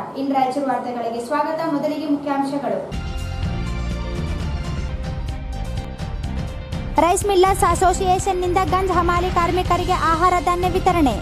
ಇನ್ ರಾಯಚೂರು ವಾರ್ತೆಗಳಿಗೆ ಸ್ವಾಗತ ಮೊದಲಿಗೆ ಮುಖ್ಯಾಂಶಗಳು ರೈಸ್ ಮಿಲ್ಲರ್ಸ್ ಅಸೋಸಿಯೇಷನ್ನಿಂದ ಗಂಜ್ ಹಮಾಲಿ ಕಾರ್ಮಿಕರಿಗೆ ಆಹಾರ ಧಾನ್ಯ ವಿತರಣೆ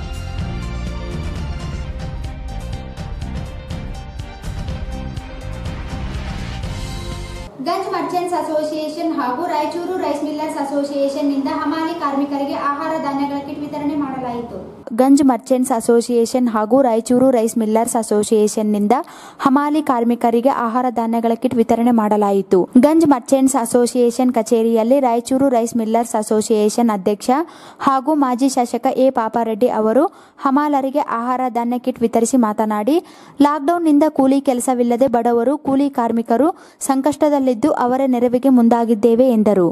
ಗಂಜ್ ಮರ್ಚೆಂಟ್ಸ್ ಅಸೋಸಿಯೇಷನ್ ಹಾಗೂ ರಾಯಚೂರು ರೈಸ್ ಮಿಲ್ಲರ್ಸ್ ಅಸೋಸಿಯೇಷನ್ ನಿಂದ ಹಮಾಲಿ ಕಾರ್ಮಿಕರಿಗೆ ಆಹಾರ ಧಾನ್ಯಗಳ ಕಿಟ್ ವಿತರಣೆ ಮಾಡಲಾಯಿತು ಗಂಜ್ ಮರ್ಚೆಂಟ್ಸ್ ಅಸೋಸಿಯೇಷನ್ ಹಾಗೂ ರಾಯಚೂರು ರೈಸ್ ಮಿಲ್ಲರ್ಸ್ ಅಸೋಸಿಯೇಷನ್ನಿಂದ ಹಮಾಲಿ ಕಾರ್ಮಿಕರಿಗೆ ಆಹಾರ ಧಾನ್ಯಗಳ ಕಿಟ್ ವಿತರಣೆ ಮಾಡಲಾಯಿತು ಗಂಜ್ ಮರ್ಚೆಂಟ್ಸ್ ಅಸೋಸಿಯೇಷನ್ ಕಚೇರಿಯಲ್ಲಿ ರಾಯಚೂರು ರೈಸ್ ಮಿಲ್ಲರ್ಸ್ ಅಸೋಸಿಯೇಷನ್ ಅಧ್ಯಕ್ಷ ಹಾಗೂ ಮಾಜಿ ಶಾಸಕ ಎ ಪಾಪಾರೆಡ್ಡಿ ಅವರು ಹಮಾಲರಿಗೆ ಆಹಾರ ಧಾನ್ಯ ಕಿಟ್ ವಿತರಿಸಿ ಮಾತನಾಡಿ ಲಾಕ್ಡೌನ್ನಿಂದ ಕೂಲಿ ಕೆಲಸವಿಲ್ಲದೆ ಬಡವರು ಕೂಲಿ ಕಾರ್ಮಿಕರು ಸಂಕಷ್ಟದಲ್ಲಿದ್ದು ಅವರ ನೆರವಿಗೆ ಮುಂದಾಗಿದ್ದೇವೆ ಎಂದರು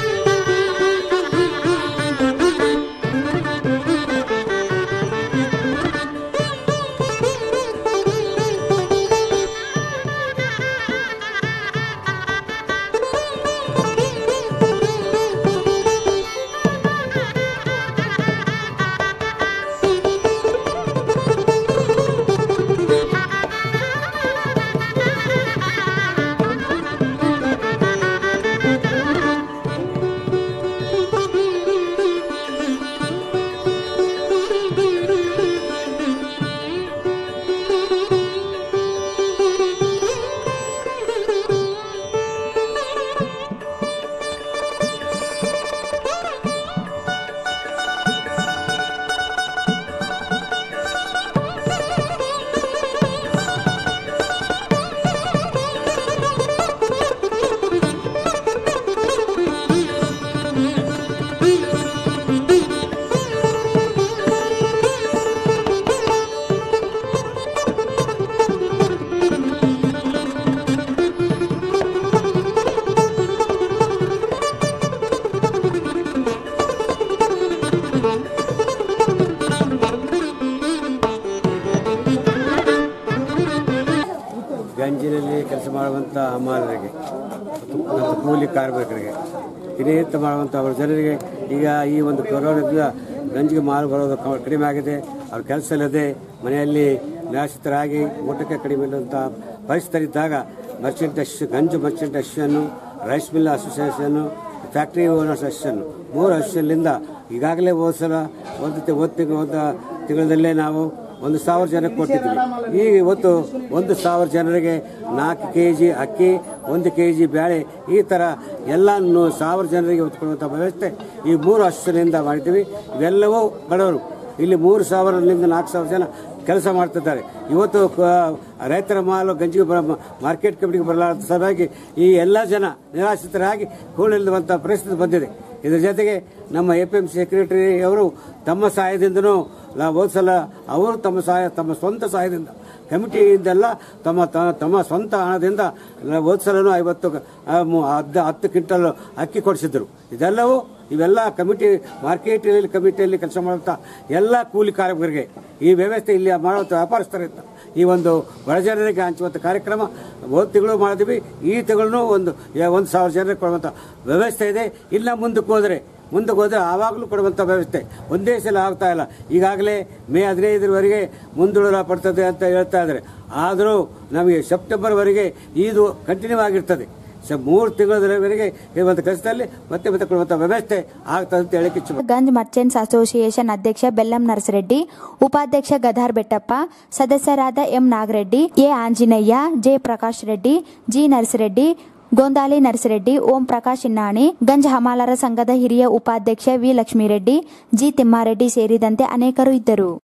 ಗಂಜಿನಲ್ಲಿ ಕೆಲಸ ಮಾಡುವಂಥ ಹಮಾಲರಿಗೆ ಮತ್ತು ಮತ್ತು ಕೂಲಿ ಕಾರ್ಮಿಕರಿಗೆ ದಿನನಿತ್ಯ ಮಾಡುವಂಥ ಅವರ ಜನರಿಗೆ ಈಗ ಈ ಒಂದು ಕೊರೋನಾದಿಂದ ಗಂಜಿಗೆ ಮಾಲು ಬರೋದು ಕ- ಕಡಿಮೆ ಆಗಿದೆ ಅವ್ರ ಕೆಲಸ ಇಲ್ಲದೆ ಮನೆಯಲ್ಲಿ ನಿರಾಶ್ರಿತರಾಗಿ ಊಟಕ್ಕೆ ಕಡಿಮೆ ಇಲ್ಲಂಥ ಪರಿಸ್ಥಿತಿ ಇದ್ದಾಗ ಮರ್ಚೆಂಟ್ ಅಶ್ ಗಂಜು ಮರ್ಚೆಂಟ್ ಅಶನ್ನು ರೈಸ್ ಮಿಲ್ ಅಸೋಸಿಯೇಷನ್ನು ಫ್ಯಾಕ್ಟ್ರಿ ಓನರ್ಸ್ ಅಸೋಸಿಯೇಷನ್ ಮೂರು ಅಸೋಸಿಯೇಷನ್ನಿಂದ ಈಗಾಗಲೇ ಹೋದ ಸಲ ಒಂದು ತಿ- ಒಂದು ತಿಂಗಳು ಒಂದು ತಿಂಗಳಲ್ಲೇ ನಾವು ಒಂದು ಸಾವಿರ ಜನಕ್ಕೆ ಕೊಟ್ಟಿದ್ವಿ ಈಗ ಇವತ್ತು ಒಂದು ಸಾವಿರ ಜನರಿಗೆ ನಾಲ್ಕು ಕೆ ಜಿ ಅಕ್ಕಿ ಒಂದು ಕೆ ಜಿ ಬೇಳೆ ಈ ಥರ ಎಲ್ಲ ನೂ- ಸಾವಿರ ಜನರಿಗೆ ಇವತ್ತು ಕೊಡುವಂಥ ವ್ಯವಸ್ಥೆ ಈ ಮೂರು ಅಷ್ಟರಿಂದ ಮಾಡಿದ್ದೀವಿ ಇವೆಲ್ಲವೂ ಬಡವರು ಇಲ್ಲಿ ಮೂರು ಸಾವಿರದಿಂದ ನಾಲ್ಕು ಸಾವಿರ ಜನ ಕೆಲಸ ಮಾಡ್ತಿದ್ದಾರೆ ಇವತ್ತು ಕ- ರೈತರ ಮಾಲು ಗಂಜಿಗೆ ಬರ ಮಾರ್ಕೆಟ್ ಕಮಿಟಿಗೆ ಬರಲಾರದ ಸಲುವಾಗಿ ಈ ಎಲ್ಲ ಜನ ನಿರಾಶ್ರಿತರಾಗಿ ಹೂಳಿಲ್ಲದಂಥ ಪರಿಸ್ಥಿತಿ ಬಂದಿದೆ ಇದರ ಜೊತೆಗೆ ನಮ್ಮ ಎ ಪಿ ಎಂ ಸೆಕ್ರೆಟರಿ ಅವರು ತಮ್ಮ ಸಹಾಯದಿಂದನೂ ನಾವು ಹೋದ ಸಲ ಅವರು ತಮ್ಮ ಸಹಾಯ ತಮ್ಮ ಸ್ವಂತ ಸಹಾಯದಿಂದ ಕಮಿಟಿಯಿಂದೆಲ್ಲ ತಮ್ಮ ತ- ತಮ್ಮ ಸ್ವಂತ ಹಣದಿಂದ ನಾವು ಹೋದ ಸಲನೂ ಐವತ್ತು ಆ, ಮು- ಹತ್ತು ಹತ್ತು ಕ್ವಿಂಟಲ್ ಅಕ್ಕಿ ಕೊಡಿಸಿದ್ರು ಇದೆಲ್ಲವೂ ಇವೆಲ್ಲ ಕಮಿಟಿ ಮಾರ್ಕೆಟಿನಲ್ಲಿ ಕಮಿಟಿಯಲ್ಲಿ ಕೆಲಸ ಮಾಡುವಂಥ ಎಲ್ಲ ಕೂಲಿ ಕಾರ್ಮಿಕರಿಗೆ ಈ ವ್ಯವಸ್ಥೆ ಇಲ್ಲಿ ಮಾಡುವಂಥ ವ್ಯಾಪಾರಸ್ಥರಿಂದ ಈ ಒಂದು ಬಡಜನರಿಗೆ ಹಂಚುವಂಥ ಕಾರ್ಯಕ್ರಮ ಒಂದು ತಿಂಗಳು ಮಾಡಿದ್ವಿ ಈ ತಿಂಗಳು ಒಂದು ಯ- ಒಂದು ಸಾವಿರ ಜನರಿಗೆ ಕೊಡುವಂಥ ವ್ಯವಸ್ಥೆ ಇದೆ ಇನ್ನು ಮುಂದಕ್ಕೆ ಹೋದರೆ ಮುಂದಕ್ಕೆ ಹೋದರೆ ಆವಾಗಲೂ ಕೊಡುವಂಥ ವ್ಯವಸ್ಥೆ ಒಂದೇ ಸಲ ಆಗ್ತಾ ಇಲ್ಲ ಈಗಾಗಲೇ ಮೇ ಹದಿನೈದರವರೆಗೆ ಮುಂದೂಡ ಪಡ್ತದೆ ಅಂತ ಹೇಳ್ತಾ ಇದ್ದಾರೆ ಆದರೂ ನಮಗೆ ಸೆಪ್ಟೆಂಬರ್ವರೆಗೆ ಇದು ಕಂಟಿನ್ಯೂ ಆಗಿರ್ತದೆ ಸ ಮೂರು ತಿಂಗಳವರೆಗೆ ಇರುವಂಥ ಕೆಲಸದಲ್ಲಿ ಮತ್ತೆ ಮತ್ತೆ ಕೊಡುವಂಥ ವ್ಯವಸ್ಥೆ ಆಗ್ತದೆ ಅಂತ ಹೇಳಕ್ಕೆ ಇಚ್ಛೆ ಗಂಜ್ ಮರ್ಚೆಂಟ್ಸ್ ಅಸೋಸಿಯೇಷನ್ ಅಧ್ಯಕ್ಷ ಬೆಲ್ಲಂ ನರಸರೆಡ್ಡಿ ಉಪಾಧ್ಯಕ್ಷ ಗದಾರ್ ಬೆಟ್ಟಪ್ಪ ಸದಸ್ಯರಾದ M Nagareddy A Anjaneya J Prakash Reddy G Narasareddy Gondali Narasareddy Om Prakash ಇನ್ನಾಣಿ ಗಂಜ್ ಹಮಾಲರ ಸಂಘದ ಹಿರಿಯ ಉಪಾಧ್ಯಕ್ಷ ವಿ ಲಕ್ಷ್ಮೀರೆಡ್ಡಿ ಜಿ ತಿಮ್ಮಾರೆಡ್ಡಿ ಸೇರಿದಂತೆ ಅನೇಕರು ಇದ್ದರು